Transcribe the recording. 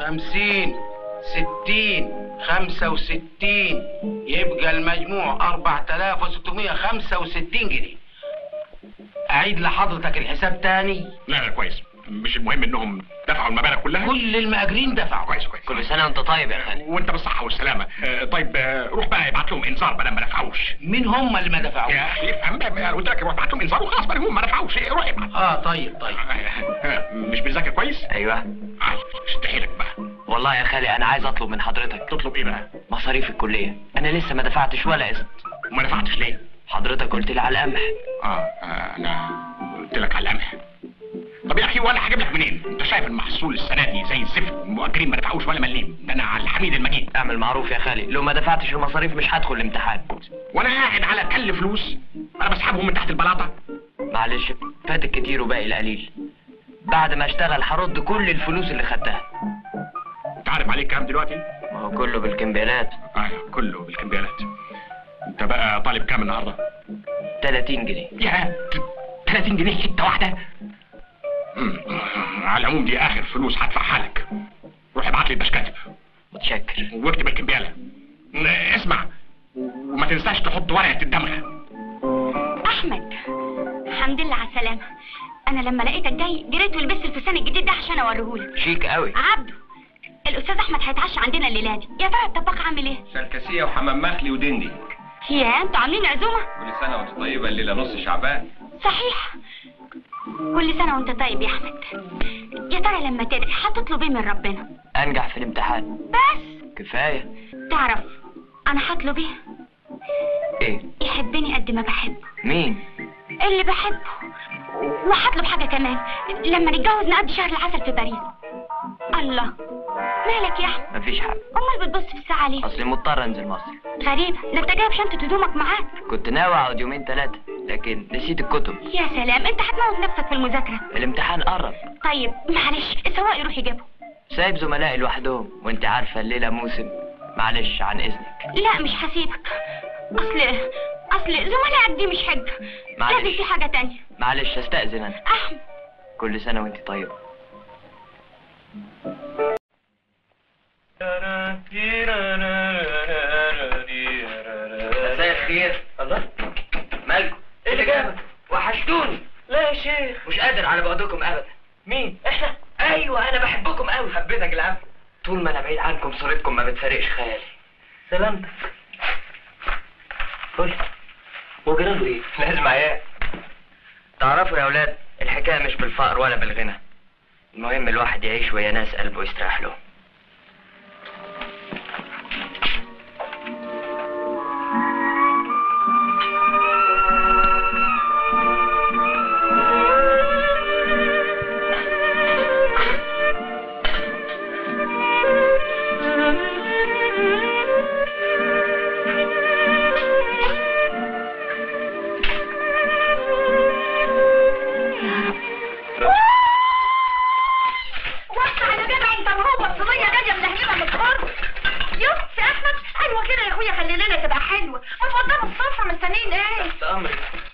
خمسين ستين خمسة وستين يبقى المجموع أربعة آلاف وستمية خمسة وستين جنيه أعيد لحضرتك الحساب تاني لا لا كويس مش المهم انهم دفعوا المبالغ كلها كل المأجرين دفعوا كويس كويس كل سنة وانت طيب يا خالي وانت بالصحة والسلامة آه، طيب آه، روح بقى ابعت لهم انذار بدل ما دفعوش مين هم اللي ما دفعوا يا اخي افهم بقى انا قلت لك روح ابعت لهم انذار وخلاص بقى هم ما دفعوش إيه، روح ابعت اه طيب طيب آه، مش بتذاكر كويس؟ ايوه عارف استحيلك بقى والله يا خالي انا عايز اطلب من حضرتك تطلب ايه بقى؟ مصاريف الكلية انا لسه ما دفعتش ولا قسط وما دفعتش ليه؟ حضرتك قلت لي على القمح اه آه، انا قلت لك على القمح طب يا اخي وانا هجيب لك منين؟ انت شايف المحصول السنه دي زي الزفت المؤجرين ما دفعوش ولا مليم ده انا على الحميد المجيد اعمل معروف يا خالي لو ما دفعتش المصاريف مش هدخل الامتحان وانا قاعد على تل فلوس انا بسحبهم من تحت البلاطه معلش فات الكتير وباقي القليل بعد ما اشتغل هرد كل الفلوس اللي خدتها انت عارف عليك كام دلوقتي؟ ما هو كله بالكمبيالات ايوه كله بالكمبيالات انت بقى طالب كام النهارده؟ 30 جنيه يا 30 جنيه حته واحده مم، على العموم دي اخر فلوس هدفعها لك روح ابعت لي البشكاتب متشكر واكتب الكمبياله اسمع وما تنساش تحط ورقه الدمغه احمد الحمد لله على السلامه انا لما لقيتك جاي جريت ولبست الفستان الجديد ده عشان اوريهولك شيك قوي عبده الاستاذ احمد هيتعشى عندنا الليله دي يا ترى الطباخ عامل ايه شركسية وحمام مخلي ودندي يا انتوا عاملين عزومه كل سنة وانت طيبة الليلة نص شعبان صحيح كل سنه وانت طيب يا احمد يا ترى لما تدعي هتطلب ايه من ربنا انجح في الامتحان بس كفاية تعرف انا هطلب ايه ايه يحبني قد ما بحبه مين اللي بحبه وهطلب حاجة كمان لما نتجوز نقضي شهر العسل في باريس الله مالك يا احمد مفيش حاجة امال بتبص في الساعة ليه اصلي مضطر انزل مصر غريبة ده انت جايب شنطة هدومك معاك كنت ناوي اقعد يومين ثلاثة لكن نسيت الكتب يا سلام انت هتموت نفسك في المذاكرة الامتحان قرب طيب معلش السواق يروح يجيبه سايب زملائي لوحدهم وانت عارفة الليلة موسم معلش عن اذنك لا مش هسيبك اصل اصل زملائك دي مش حجة معلش. لازم في حاجة تانية معلش استأذن انا احمد كل سنة وانت طيبة مساء الخير الله مالكم ايه اللي جابك وحشتوني لا يا شيخ مش قادر على بعدكم ابدا مين احنا ايوه انا بحبكم قوي حبيتك العفو طول ما انا بعيد عنكم صورتكم ما بتفارقش خيالي سلامتك قول وجراله ايه لازم عيال تعرفوا يا اولاد الحكايه مش بالفقر ولا بالغنى المهم الواحد يعيش ويا ناس قلبه يستريح له وقع على جدع انت وهو الصينية جاية ملهلبة من الفرن يوسف يا احمد ايوه كده يا اخويا خلي لنا تبقى حلوة ما تفضلوا الصفرة مستنيين ايه امرك